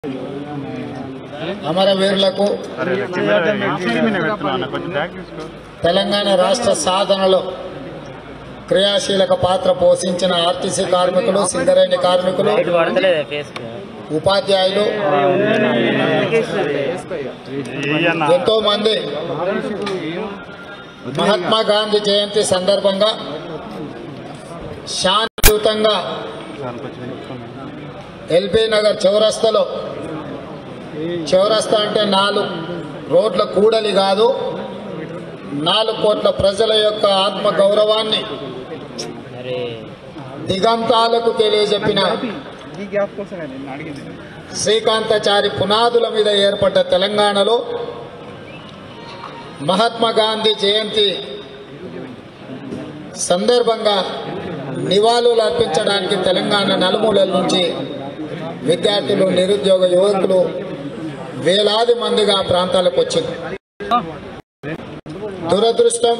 అమరవీరులకు అరే కెమెరా పెడుతున్నా కొంచెం బ్యాక్ తీసుకో తెలంగాణ రాష్ట్ర సాధనలో క్రియాశీలక పాత్ర పోషించిన ఆర్టీసీ కార్మికులు సింగరేణి కార్మికులు లైట్ పడతలేదా ఫేస్ ఉపాధ్యాయులు అన్న ఎంతో మంది మహాత్మా గాంధీ జయంతి సందర్భంగా శాంతియుతంగా కొంచెం తీసుకోండి. ఎల్బీ నగర్ చౌరస్తాలో చౌరస్తా అంటే నాలుగు రోడ్ల కూడలి కాదు నాలుగు కోట్ల ప్రజల యొక్క ఆత్మ గౌరవాన్ని అరే దిగంతాలకు తెలియజెప్పిన శ్రీకాంతాచారి పునాదుల మీద ఏర్పడ్డ తెలంగాణలో మహాత్మా గాంధీ జయంతి సందర్భంగా నివాళులు అర్పించడానికి తెలంగాణ నలుమూలల నుంచి విద్యార్థులు నిరుద్యోగ యువకులు వేలాది మందిగా ఆ ప్రాంతాలకు వచ్చింది దురదృష్టం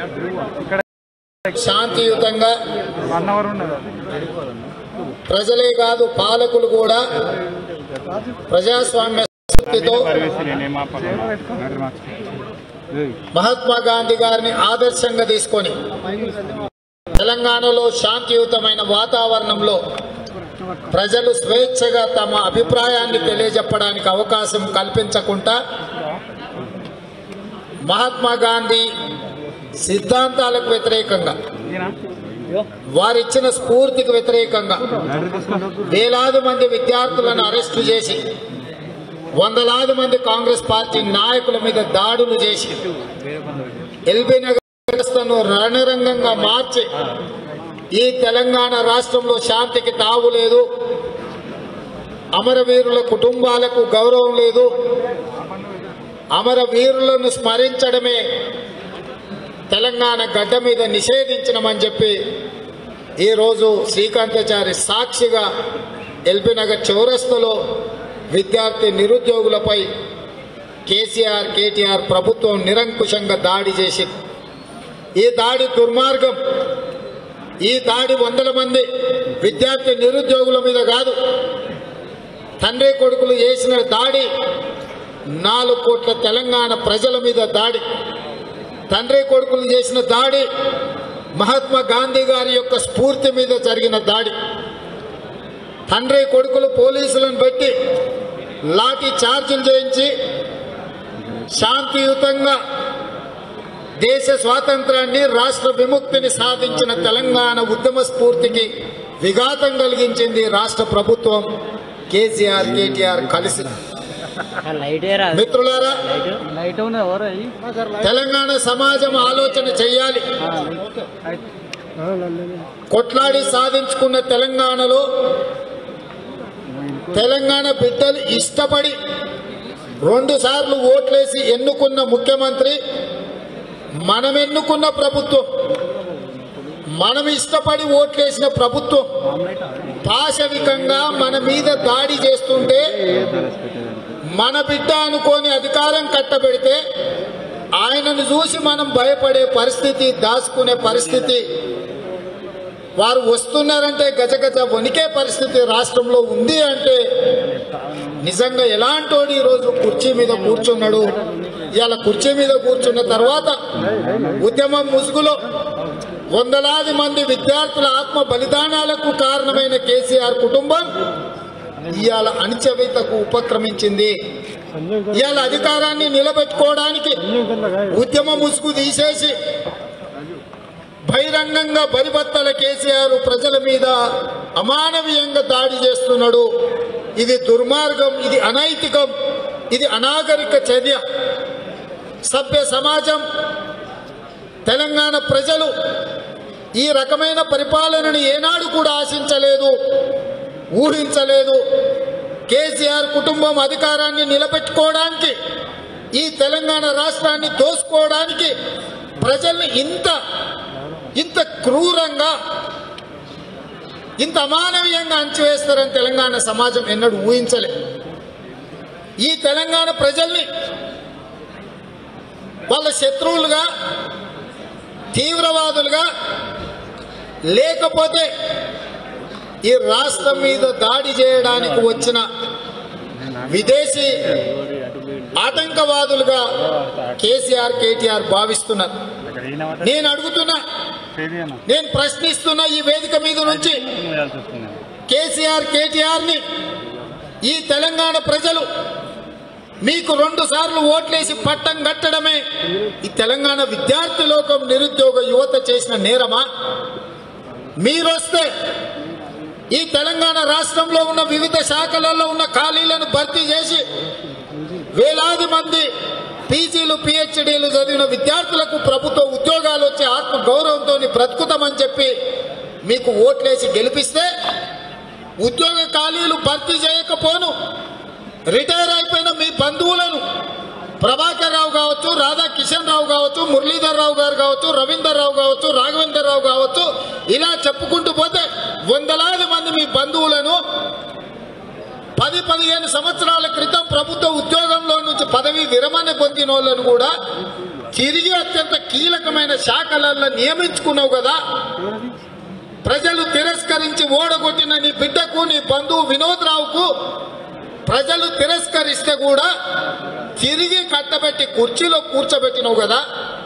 శాంతియుతంగా వన్ అవర్ ఉండదు ప్రజలే కాదు పాలకులు కూడా ప్రజాస్వామ్య స్ఫూర్తితో సర్వీస్ నేనేం ఆపను. మహాత్మా గాంధీ గారిని ఆదర్శంగా తీసుకొని తెలంగాణలో శాంతియుతమైన వాతావరణంలో ప్రజలు స్వేచ్ఛగా తమ అభిప్రాయాన్ని తెలియజెప్పడానికి అవకాశం కల్పించకుండా మహాత్మా గాంధీ సిద్ధాంతాలకు వ్యతిరేకంగా వారిచ్చిన స్ఫూర్తికి వ్యతిరేకంగా వేలాది మంది విద్యార్థులను అరెస్టు చేసి వందలాది మంది కాంగ్రెస్ పార్టీ నాయకుల మీద దాడులు చేసి ఎల్బీ నగర్ వ్యవస్థను రణరంగంగా మార్చి ఈ తెలంగాణ రాష్ట్రంలో శాంతికి తావు లేదు అమరవీరుల కుటుంబాలకు గౌరవం లేదు అమరవీరులను స్మరించడమే తెలంగాణ గడ్డ మీద నిషేధించడమని చెప్పి ఈరోజు శ్రీకాంతాచారి సాక్షిగా ఎల్బీ నగర్ చౌరస్తలో విద్యార్థి నిరుద్యోగులపై కేసీఆర్ కేటీఆర్ ప్రభుత్వం నిరంకుశంగా దాడి చేసింది ఈ దాడి దుర్మార్గం ఈ దాడి వందల మంది విద్యార్థి నిరుద్యోగుల మీద కాదు తండ్రి కొడుకులు చేసిన దాడి నాలుగు కోట్ల తెలంగాణ ప్రజల మీద దాడి తండ్రి కొడుకులు చేసిన దాడి మహాత్మా గాంధీ గారి యొక్క స్ఫూర్తి మీద జరిగిన దాడి తండ్రి కొడుకులు పోలీసులను పెట్టి లాఠీ చార్జీలు చేయించి శాంతియుతంగా దేశ స్వాతంత్రాన్ని రాష్ట్ర విముక్తిని సాధించిన తెలంగాణ ఉద్యమ స్ఫూర్తికి విఘాతం కలిగించింది రాష్ట్ర ప్రభుత్వం కేసీఆర్ కేటీఆర్ కలిసి లైటే రాదు మిత్రులారా లైట్ లైట్ ఉన్నది ఎవరు తెలంగాణ సమాజం ఆలోచన చేయాలి కొట్లాడి సాధించుకున్న తెలంగాణలో తెలంగాణ బిడ్డలు ఇష్టపడి రెండు సార్లు ఓట్లేసి ఎన్నుకున్న ముఖ్యమంత్రి మనం ఎన్నుకున్న ప్రభుత్వం మనం ఇష్టపడి ఓట్లేసిన ప్రభుత్వం పాశవికంగా మన మీద దాడి చేస్తుంటే మన బిడ్డ అనుకోని అధికారం కట్టబెడితే ఆయనను చూసి మనం భయపడే పరిస్థితి దాచుకునే పరిస్థితి వారు వస్తున్నారంటే గజగజ వణికే పరిస్థితి రాష్ట్రంలో ఉంది అంటే నిజంగా ఎలాంటోడు ఈరోజు కుర్చీ మీద కూర్చున్నాడు ఇవాళ కుర్చీ మీద కూర్చున్న తర్వాత ఉద్యమం ముసుగులో వందలాది మంది విద్యార్థుల ఆత్మ బలిదానాలకు కారణమైన కేసీఆర్ కుటుంబం ఇవాళ అణచివేతకు ఉపక్రమించింది ఇవాళ అధికారాన్ని నిలబెట్టుకోవడానికి ఉద్యమ ముసుగు తీసేసి బహిరంగంగా బరిబత్తల కేసీఆర్ ప్రజల మీద అమానవీయంగా దాడి చేస్తున్నాడు ఇది దుర్మార్గం ఇది అనైతికం ఇది అనాగరిక చర్య సభ్య సమాజం తెలంగాణ ప్రజలు ఈ రకమైన పరిపాలనను ఏనాడు కూడా ఆశించలేదు ఊహించలేదు కేసీఆర్ కుటుంబం అధికారాన్ని నిలబెట్టుకోవడానికి ఈ తెలంగాణ రాష్ట్రాన్ని దోసుకోవడానికి ప్రజల్ని ఇంత ఇంత క్రూరంగా ఇంత అమానవీయంగా అంచివేస్తారని తెలంగాణ సమాజం ఎన్నడూ ఊహించలే ఈ తెలంగాణ ప్రజల్ని వాళ్ళ శత్రువులుగా తీవ్రవాదులుగా లేకపోతే ఈ రాష్ట్రం మీద దాడి చేయడానికి వచ్చిన విదేశీ ఆటంకవాదులుగా కేసీఆర్ కేటీఆర్ భావిస్తున్నారు ఇక్కడ ఈయన మాట నేను అడుగుతున్నా చేది అన్న నేను ప్రశ్నిస్తున్న ఈ వేదిక మీద నుంచి వేయాల్సి వస్తుంది కేసీఆర్ కేటీఆర్ ని ఈ తెలంగాణ ప్రజలు మీకు రెండు సార్లు ఓట్లేసి పట్టం కట్టడమే ఈ తెలంగాణ విద్యార్థి లోకం నిరుద్యోగ యువత చేసిన నేరమా మీరొస్తే ఈ తెలంగాణ రాష్ట్రంలో ఉన్న వివిధ శాఖలలో ఉన్న ఖాళీలను భర్తీ చేసి వేలాది మంది పీజీలు పిహెచ్డీలు చదివిన విద్యార్థులకు ప్రభుత్వ ఉద్యోగాలు వచ్చి ఆత్మ గౌరవంతో బ్రతుకుతామని చెప్పి మీకు ఓట్లేసి గెలిపిస్తే ఉద్యోగ ఖాళీలు భర్తీ చేయకపోను రిటైర్ అయిపోయిన మీ బంధువులను ప్రభాకర్ రావు కావచ్చు రాధా కిషన్ రావు కావచ్చు మురళీధర్ రావు గారు కావచ్చు రవీందర్ రావు కావచ్చు రాఘవేందర్ రావు కావచ్చు ఇలా చెప్పుకుంటూ పోతే వందలాది మంది మీ బంధువులను పది పదిహేను సంవత్సరాల క్రితం ప్రభుత్వ ఉద్యోగంలో నుంచి పదవి విరమణ పొందిన వాళ్ళను కూడా తిరిగి అత్యంత కీలకమైన శాఖలలో నియమించుకున్నావు కదా ప్రజలు తిరస్కరించి ఓడగొట్టిన నీ బిడ్డకు నీ బంధువు వినోద్ రావుకు ప్రజలు తిరస్కరిస్తే కూడా తిరిగి కట్టబెట్టి కుర్చీలో కూర్చోబెట్టినావు కదా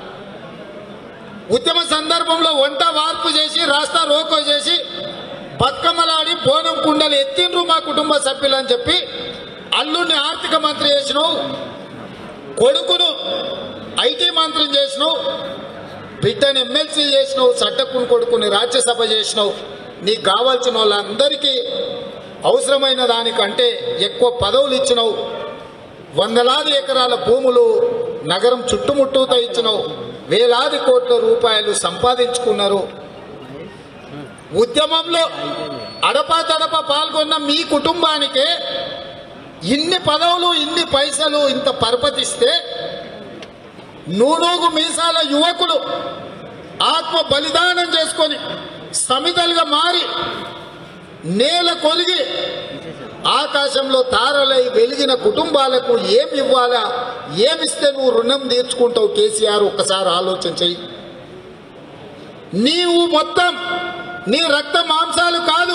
ఉద్యమ సందర్భంలో వంట వార్పు చేసి రాస్తా రోకో చేసి బతుకమ్మలాడి బోనం కుండలు ఎత్తిండ్రు మా కుటుంబ సభ్యులు అని చెప్పి అల్లుడిని ఆర్థిక మంత్రి చేసినావు కొడుకును ఐటీ మంత్రి చేసినావు బిడ్డని ఎమ్మెల్సీ చేసినావు చట్టకుని కొడుకుని రాజ్యసభ చేసినావు నీకు కావాల్సిన వాళ్ళందరికీ అవసరమైన దానికంటే ఎక్కువ పదవులు ఇచ్చినావు వందలాది ఎకరాల భూములు నగరం చుట్టుముట్టూతో ఇచ్చినావు వేలాది కోట్ల రూపాయలు సంపాదించుకున్నారు ఉద్యమంలో అడపా తడప పాల్గొన్న మీ కుటుంబానికే ఇన్ని పదవులు ఇన్ని పైసలు ఇంత పరపతిస్తే నూనూగు మీసాల యువకులు ఆత్మ బలిదానం చేసుకొని సమితలుగా మారి నేల కొలిగి ఆకాశంలో తారలై వెలిగిన కుటుంబాలకు ఏమి ఇవ్వాలా ఏమిస్తే నువ్వు రుణం తీర్చుకుంటావు కేసీఆర్ ఒక్కసారి ఆలోచన చెయ్యి నీవు మొత్తం నీ రక్త మాంసాలు కాదు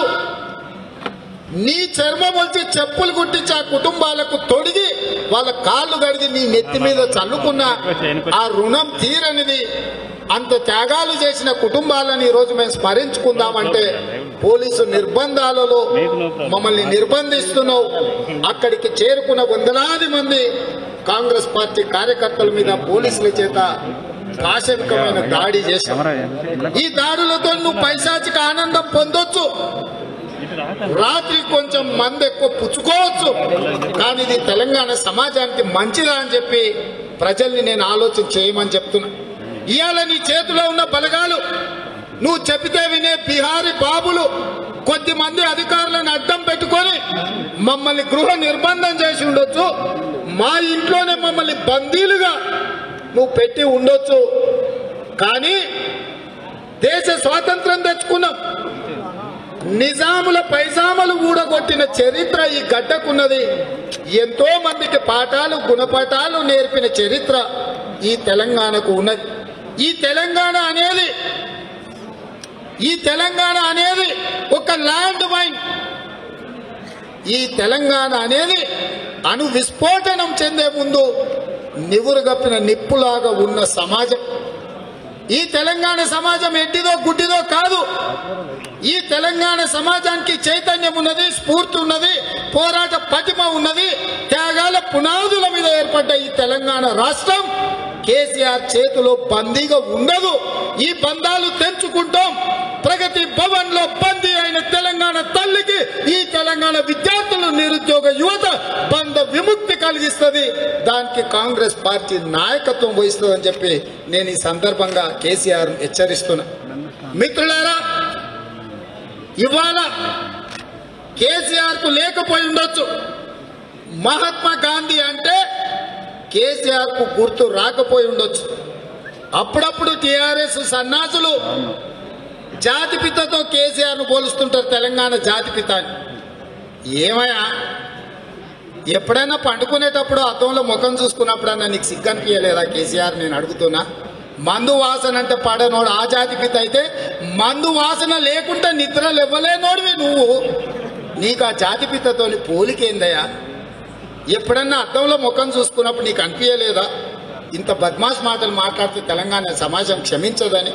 నీ చర్మం వచ్చి చెప్పులు కుట్టించి ఆ కుటుంబాలకు తొడిగి వాళ్ళ కాళ్ళు గడిగి నీ నెత్తి మీద చల్లుకున్న ఆ రుణం తీరనిది అంత త్యాగాలు చేసిన కుటుంబాలను ఈ రోజు మేము స్మరించుకుందామంటే పోలీసు నిర్బంధాలలో మమ్మల్ని నిర్బంధిస్తున్నావు అక్కడికి చేరుకున్న వందలాది మంది కాంగ్రెస్ పార్టీ కార్యకర్తల మీద పోలీసుల చేత పాశవికమైన దాడి చేశారు కెమెరా ఎంత- ఈ దాడులతో నువ్వు పైశాచిక ఆనందం పొందొచ్చు ఇటు రా రాత్రి కొంచెం మంది ఎక్కువ పుచ్చుకోవచ్చు కానీ ఇది తెలంగాణ సమాజానికి మంచిదా అని చెప్పి ప్రజల్ని నేను ఆలోచన చేయమని చెప్తున్నా ఇవాళ నీ చేతిలో ఉన్న బలగాలు నువ్వు చెబితే వినే బిహారీ బాబులు కొద్ది మంది అధికారులను అడ్డం పెట్టుకొని మమ్మల్ని గృహ నిర్బంధం చేసి ఉండొచ్చు మా ఇంట్లోనే మమ్మల్ని బందీలుగా నువ్వు పెట్టి ఉండొచ్చు కానీ దేశ స్వాతంత్రం తెచ్చుకున్నాం నిజాముల పైజామలు ఊడగొట్టిన చరిత్ర ఈ గడ్డకున్నది ఎంతో మందికి పాఠాలు గుణపాఠాలు నేర్పిన చరిత్ర ఈ తెలంగాణకు ఉన్నది ఈ తెలంగాణ అనేది ఈ తెలంగాణ అనేది ఒక ల్యాండ్ మైన్ ఈ తెలంగాణ అనేది అణు విస్ఫోటనం చెందే ముందు నివురుగప్పిన నిప్పులాగా ఉన్న సమాజం ఈ తెలంగాణ సమాజం ఎడ్డిదో గుడ్డిదో కాదు ఈ తెలంగాణ సమాజానికి చైతన్యం ఉన్నది స్ఫూర్తి ఉన్నది పోరాట పటిమ ఉన్నది త్యాగాల పునాదుల మీద ఏర్పడ్డ ఈ తెలంగాణ రాష్ట్రం కేసీఆర్ చేతిలో బందీగా ఉండదు ఈ బంధాలు తెంచుకుంటాం ప్రగతి భవన్ లో బందీ అయిన తెలంగాణ తల్లికి ఈ తెలంగాణ విద్యార్థులు నిరుద్యోగ యువత బంధ విముక్తి కలిగిస్తుంది దానికి కాంగ్రెస్ పార్టీ నాయకత్వం వహిస్తుందని చెప్పి నేను ఈ సందర్భంగా కేసీఆర్ హెచ్చరిస్తున్నా మిత్రులారా ఇవాళ కేసీఆర్ కు లేకపోయి ఉండొచ్చు మహాత్మా గాంధీ అంటే కేసీఆర్ కు గుర్తు రాకపోయి ఉండొచ్చు అప్పుడప్పుడు టిఆర్ఎస్ సన్నాసులు జాతిపితతో కేసీఆర్ ను పోలుస్తుంటారు తెలంగాణ జాతిపిత అని ఏమయ్యా ఎప్పుడైనా పండుకునేటప్పుడు అద్దంలో ముఖం చూసుకున్నప్పుడన్నా నీకు సిగ్గనిపించలేదా కేసీఆర్ నేను అడుగుతున్నా మందు వాసన అంటే పడనోడు ఆ జాతిపిత అయితే మందు వాసన లేకుండా నిద్రలు ఇవ్వలేనోడివి నువ్వు నీకు ఆ జాతిపితతోని పోలికేందయ్యా ఎప్పుడన్నా అద్దంలో ముఖం చూసుకున్నప్పుడు నీకు అనిపించలేదా ఇంత బద్మాష్ మాటలు మాట్లాడితే తెలంగాణ సమాజం క్షమించదని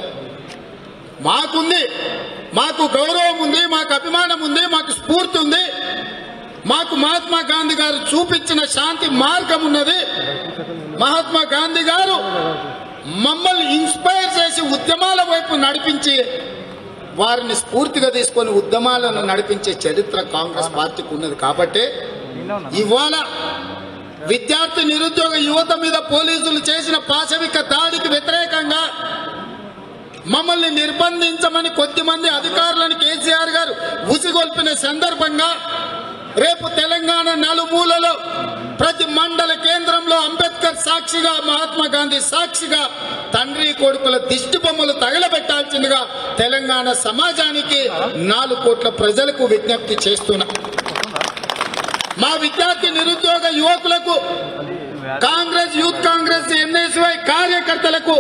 మాకుంది మాకు గౌరవం ఉంది మాకు అభిమానం ఉంది మాకు స్ఫూర్తి ఉంది మాకు మహాత్మా గాంధీ గారు చూపించిన శాంతి మార్గం ఉన్నది మహాత్మా గాంధీ గారు మమ్మల్ని ఇన్స్పైర్ చేసి ఉద్యమాల వైపు నడిపించి వారిని స్ఫూర్తిగా తీసుకొని ఉద్యమాలను నడిపించే చరిత్ర కాంగ్రెస్ పార్టీకి ఉన్నది కాబట్టి ఇవాళ విద్యార్థి నిరుద్యోగ యువత మీద పోలీసులు చేసిన పాశవిక దాడికి వ్యతిరేకంగా మమ్మల్ని నిర్బంధించమని కొద్దిమంది అధికారులను కేసీఆర్ గారు ఉసిగొల్పిన సందర్భంగా రేపు తెలంగాణ నలుమూలలో ప్రతి మండల కేంద్రంలో అంబేద్కర్ సాక్షిగా మహాత్మా గాంధీ సాక్షిగా తండ్రి కొడుకుల దిష్టి బొమ్మలు తగలబెట్టాల్సిందిగా తెలంగాణ సమాజానికి నాలుగు కోట్ల ప్రజలకు విజ్ఞప్తి చేస్తున్నా మా విద్యార్థి నిరుద్యోగ యువకులకు కాంగ్రెస్ యూత్ కాంగ్రెస్ ఎన్ఎస్వై కార్యకర్తలకు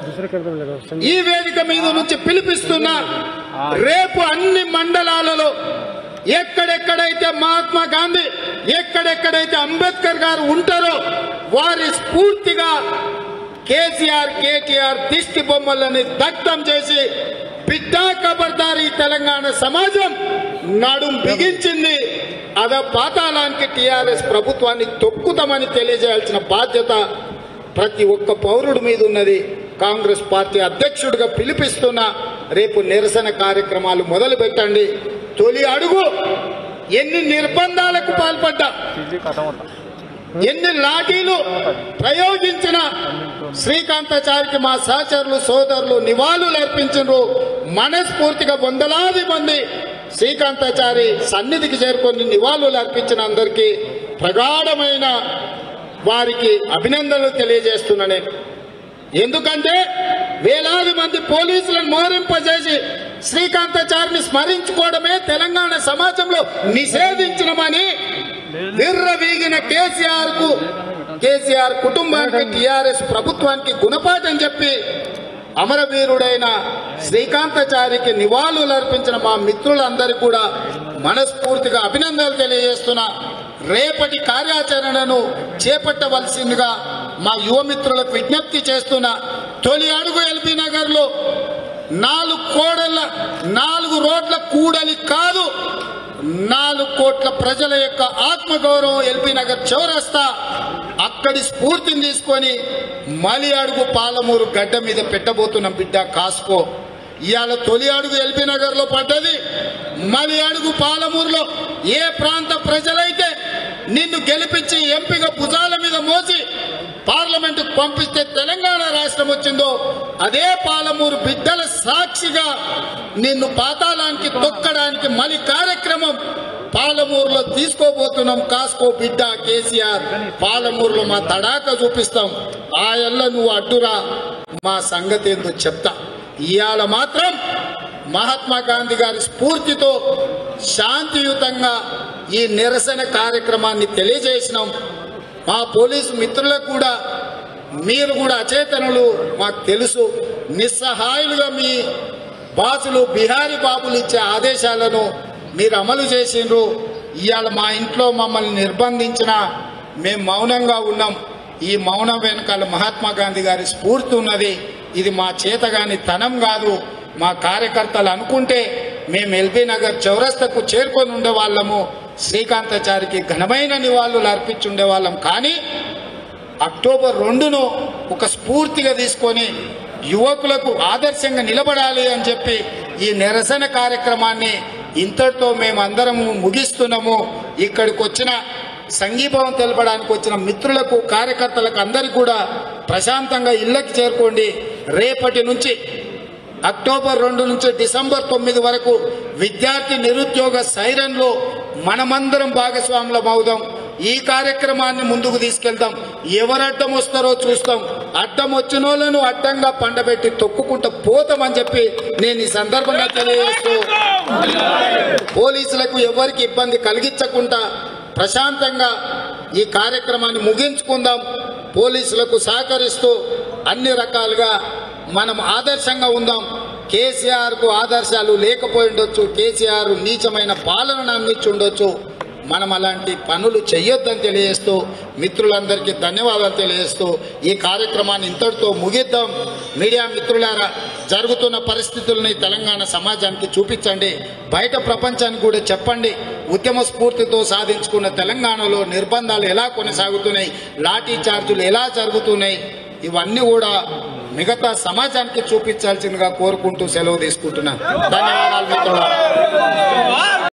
ఈ వేదిక మీద నుంచి పిలిపిస్తున్నా రేపు అన్ని మండలాలలో ఎక్కడెక్కడైతే మహాత్మా గాంధీ ఎక్కడెక్కడైతే అంబేద్కర్ గారు ఉంటారో వారి స్ఫూర్తిగా కేసీఆర్ కేటీఆర్ దిష్టి బొమ్మలని దగ్ధం చేసి బిడ్డా ఖబర్దారి తెలంగాణ సమాజం నడుం బిగించింది అద పాతాళానికి టీఆర్ఎస్ ప్రభుత్వాన్ని తొక్కుతామని తెలియజేయాల్సిన బాధ్యత ప్రతి ఒక్క పౌరుడి మీద ఉన్నది కాంగ్రెస్ పార్టీ అధ్యక్షుడిగా పిలిపిస్తున్న రేపు నిరసన కార్యక్రమాలు మొదలు పెట్టండి తొలి అడుగు ఎన్ని నిర్బంధాలకు పాల్పడ్డా ఎన్ని లాఠీలు ప్రయోగించిన శ్రీకాంతాచారికి మా సహచరులు సోదరులు నివాళులు అర్పించారు మనస్ఫూర్తిగా వందలాది మంది శ్రీకాంతాచారి సన్నిధికి చేరుకొని నివాళులు అర్పించిన అందరికీ ప్రగాఢమైన వారికి అభినందనలు తెలియజేస్తున్నా నేను ఎందుకంటే వేలాది మంది పోలీసులను మోరింపజేసి శ్రీకాంతాచారిని స్మరించుకోవడమే తెలంగాణ సమాజంలో నిషేధించడమని విర్రవీగిన కేసీఆర్ కు కేసీఆర్ కుటుంబానికి టిఆర్ఎస్ ప్రభుత్వానికి గుణపాఠం చెప్పి అమరవీరుడైన శ్రీకాంతాచారికి నివాళులు అర్పించిన మా మిత్రులందరికీ కూడా మనస్ఫూర్తిగా అభినందనలు తెలియజేస్తున్నా రేపటి కార్యాచరణను చేపట్టవలసిందిగా మా యువ మిత్రులకు విజ్ఞప్తి చేస్తున్నా తొలి అడుగు ఎల్బీ నగర్ లో నాలుగు కోడళ్ళ నాలుగు రోడ్ల కూడలి కాదు నాలుగు కోట్ల ప్రజల యొక్క ఆత్మగౌరవం ఎల్బీ నగర్ చౌరస్తా అక్కడి స్ఫూర్తిని తీసుకొని మలి అడుగు పాలమూరు గడ్డ మీద పెట్టబోతున్న బిడ్డ కాసుకో ఇవాళ తొలి అడుగు ఎల్బీ నగర్ లో పడ్డది మలి అడుగు పాలమూరులో ఏ ప్రాంత ప్రజలైతే నిన్ను గెలిపించి ఎంపిక భుజాల మీద మోసి పార్లమెంటుకు పంపిస్తే తెలంగాణ రాష్ట్రం వచ్చిందో అదే పాలమూరు బిడ్డల సాక్షిగా నిన్ను పాతాళానికి తొక్కడానికి మలి కార్యక్రమం పాలమూరులో తీసుకోబోతున్నాం కాసుకో బిడ్డ కేసీఆర్ పాలమూరులో మా తడాక చూపిస్తాం ఆ ఎల్ల నువ్వు అడ్డురా మా సంగతి ఏందో చెప్తా ఇవాళ మాత్రం మహాత్మా గాంధీ గారి స్ఫూర్తితో శాంతియుతంగా ఈ నిరసన కార్యక్రమాన్ని తెలియజేసినాం మా పోలీసు మిత్రులకు కూడా మీరు కూడా అచేతనులు మాకు తెలుసు నిస్సహాయులుగా మీ బాసులు బిహారీ బాబులు ఇచ్చే ఆదేశాలను మీరు అమలు చేసిండ్రు ఇవాళ మా ఇంట్లో మమ్మల్ని నిర్బంధించిన మేము మౌనంగా ఉన్నాం ఈ మౌనం వెనకాల మహాత్మా గాంధీ గారి స్ఫూర్తి ఉన్నది ఇది మా చేతగాని తనం కాదు మా కార్యకర్తలు అనుకుంటే మేము ఎల్బీ నగర్ చౌరస్తకు చేరుకొని ఉండేవాళ్ళము శ్రీకాంతాచారికి ఘనమైన నివాళులు అర్పించి ఉండేవాళ్ళం కానీ అక్టోబర్ రెండును ఒక స్ఫూర్తిగా తీసుకొని యువకులకు ఆదర్శంగా నిలబడాలి అని చెప్పి ఈ నిరసన కార్యక్రమాన్ని ఇంతటితో మేమందరము ముగిస్తున్నాము ఇక్కడికి వచ్చిన సంఘీభావం తెలపడానికి వచ్చిన మిత్రులకు కార్యకర్తలకు అందరికీ కూడా ప్రశాంతంగా ఇళ్ళకి చేరుకోండి రేపటి నుంచి అక్టోబర్ రెండు నుంచి డిసెంబర్ తొమ్మిది వరకు విద్యార్థి నిరుద్యోగ సైరన్లో మనమందరం భాగస్వాములం అవుదాం ఈ కార్యక్రమాన్ని ముందుకు తీసుకెళ్తాం ఎవరు అడ్డం వస్తారో చూస్తాం అడ్డం వచ్చిన వాళ్ళను అడ్డంగా పండబెట్టి తొక్కుకుంటూ పోతామని చెప్పి నేను ఈ సందర్భంగా తెలియజేస్తూ పోలీసులకు ఎవరికి ఇబ్బంది కలిగించకుండా ప్రశాంతంగా ఈ కార్యక్రమాన్ని ముగించుకుందాం పోలీసులకు సహకరిస్తూ అన్ని రకాలుగా మనం ఆదర్శంగా ఉందాం కేసీఆర్ కు ఆదర్శాలు లేకపోయి ఉండొచ్చు కేసీఆర్ నీచమైన పాలనను అందించి ఉండొచ్చు మనం అలాంటి పనులు చెయ్యొద్దని తెలియజేస్తూ మిత్రులందరికీ ధన్యవాదాలు తెలియజేస్తూ ఈ కార్యక్రమాన్ని ఇంతటితో ముగిద్దాం మీడియా మిత్రులారా జరుగుతున్న పరిస్థితుల్ని తెలంగాణ సమాజానికి చూపించండి బయట ప్రపంచానికి కూడా చెప్పండి ఉద్యమ స్ఫూర్తితో సాధించుకున్న తెలంగాణలో నిర్బంధాలు ఎలా కొనసాగుతున్నాయి లాఠీ చార్జీలు ఎలా జరుగుతున్నాయి ఇవన్నీ కూడా మిగతా సమాజానికి చూపించాల్సిందిగా కోరుకుంటూ సెలవు తీసుకుంటున్నాను ధన్యవాదాలు మిత్రులారా